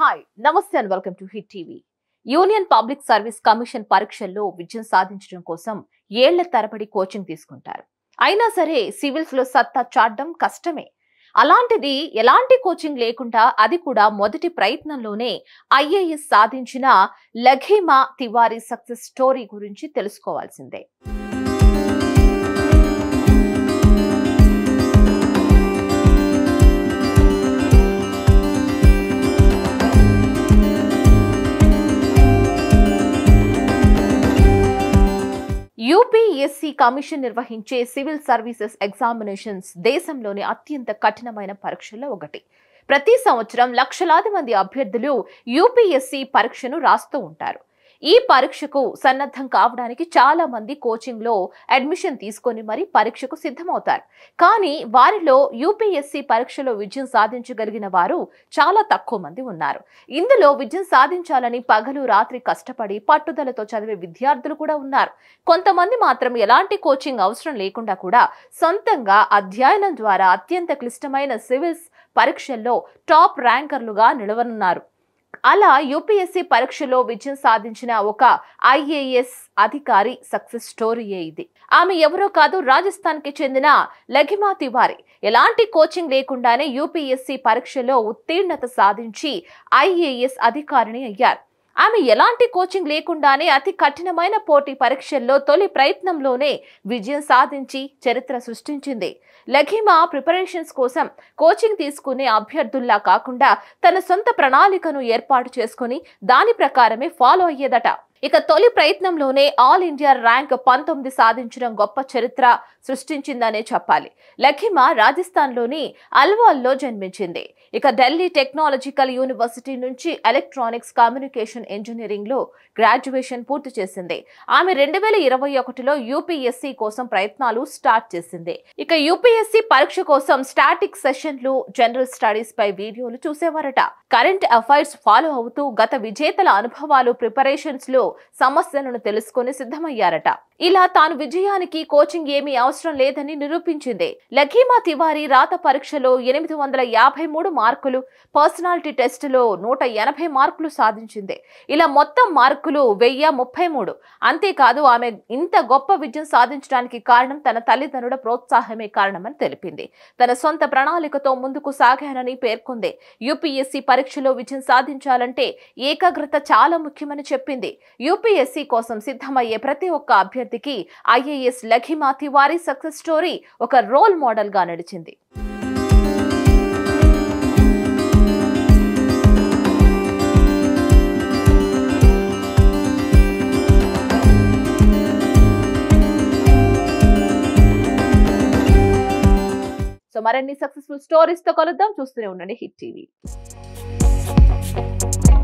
hi నమస్తే and welcome to Hit TV union public service commission పరీక్షల్లో విజయం సాధించడం కోసం ఏళ్ల తరబడి కోచింగ్ తీసుకుంటారు అయినా సరే సివిల్స్ లో సత్తా చాటడం కష్టమే అలాంటిది ఎలాంటి కోచింగ్ లేకుండా అది కూడా మొదటి ప్రయత్నంలోనే ఐఏఎస్ సాధించిన లఘీమా తివారీ సక్సెస్ స్టోరీ గురించి తెలుసుకోవాల్సిందే యూపీఎస్సీ కమిషన్ నిర్వహించే సివిల్ సర్వీసెస్ ఎగ్జామినేషన్స్ దేశంలోని అత్యంత కఠినమైన పరీక్షల్లో ఒకటి ప్రతి సంవత్సరం లక్షలాది మంది అభ్యర్థులు యూపీఎస్సీ పరీక్షను రాస్తూ ఉంటారు ఈ పరీక్షకు సన్నద్ధం కావడానికి చాలా మంది కోచింగ్ లో అడ్మిషన్ తీసుకొని మరి పరీక్షకు సిద్ధమవుతారు కానీ వారిలో యూపీఎస్సీ పరీక్షలో విజయం సాధించగలిగిన వారు చాలా తక్కువ మంది ఉన్నారు ఇందులో విజయం సాధించాలని పగలు రాత్రి కష్టపడి పట్టుదలతో చదివే విద్యార్థులు కూడా ఉన్నారు కొంతమంది మాత్రం ఎలాంటి కోచింగ్ అవసరం లేకుండా కూడా సొంతంగా అధ్యయనం ద్వారా అత్యంత క్లిష్టమైన సివిల్స్ పరీక్షల్లో టాప్ ర్యాంకర్లుగా నిలవనున్నారు అలా యూపీఎస్సీ పరీక్షలో విజయం సాధించిన ఒక ఐఏఎస్ అధికారి సక్సెస్ స్టోరీయే ఇది ఆమె ఎవరో కాదు రాజస్థాన్ కి చెందిన లఘిమా తివారీ ఎలాంటి కోచింగ్ లేకుండానే యూపీఎస్సీ పరీక్షలో ఉత్తీర్ణత సాధించి ఐఏఎస్ అధికారిని అయ్యారు ఆమె ఎలాంటి కోచింగ్ లేకుండానే అతి కఠినమైన పోటీ పరీక్షల్లో తొలి ప్రయత్నంలోనే విజయం సాధించి చరిత్ర సృష్టించింది లఘిమా ప్రిపరేషన్స్ కోసం కోచింగ్ తీసుకునే అభ్యర్థుల్లా కాకుండా తన సొంత ప్రణాళికను ఏర్పాటు చేసుకుని దాని ప్రకారమే ఫాలో అయ్యేదట ఇక తొలి ప్రయత్నంలోనే ఆల్ ఇండియా ర్యాంక్ పంతొమ్మిది సాధించడం గొప్ప చరిత్ర సృష్టించిందనే చెప్పాలి లఖిమా రాజస్థాన్లోని అల్వాల్లో జన్మించింది ఇక ఢిల్లీ టెక్నాలజికల్ యూనివర్సిటీ నుంచి ఎలక్ట్రానిక్స్ కమ్యూనికేషన్ ఇంజనీరింగ్ లో గ్రాడ్యుయేషన్ పూర్తి చేసింది ఆమె రెండు వేల ఇరవై ఒకటిలో యూపీఎస్సీ కోసం ప్రయత్నాలు స్టార్ట్ చేసింది ఇక యూపీఎస్సీ పరీక్ష కోసం స్టాటిక్ సెషన్లు జనరల్ స్టడీస్ పై వీడియోలు చూసేవారట కరెంట్ అఫైర్స్ ఫాలో అవుతూ గత విజేతల అనుభవాలు ప్రిపరేషన్స్ లో సమస్యలను తెలుసుకొని సిద్ధమయ్యారట ఇలా తాను విజయానికి కోచింగ్ ఏమీ అవసరం లేదని నిరూపించింది లఖీమా తివారీ రాత పరీక్షలో ఎనిమిది వందల యాభై మూడు మార్కులు పర్సనాలిటీ టెస్టులో నూట ఎనభై మార్కులు సాధించింది ఇలా మొత్తం మార్కులు వెయ్యి ముప్పై మూడు అంతేకాదు ఆమె ఇంత గొప్ప విజయం సాధించడానికి కారణం తన తల్లిదండ్రుల ప్రోత్సాహమే కారణమని తెలిపింది తన సొంత ప్రణాళికతో ముందుకు సాగానని పేర్కొంది యూపీఎస్సీ పరీక్షలో విజయం సాధించాలంటే ఏకాగ్రత చాలా ముఖ్యమని చెప్పింది యూపీఎస్సీ కోసం సిద్ధమయ్యే ప్రతి ఒక్క అభ్యర్థికి IAS Laghima Tiwari success story ఒక రోల్ మోడల్ గా నడిచింది సో మరిన్ని సక్సెస్ఫుల్ స్టోరీస్ తో కలుద్దాం చూస్తూనే ఉండండి హిట్ టీవీ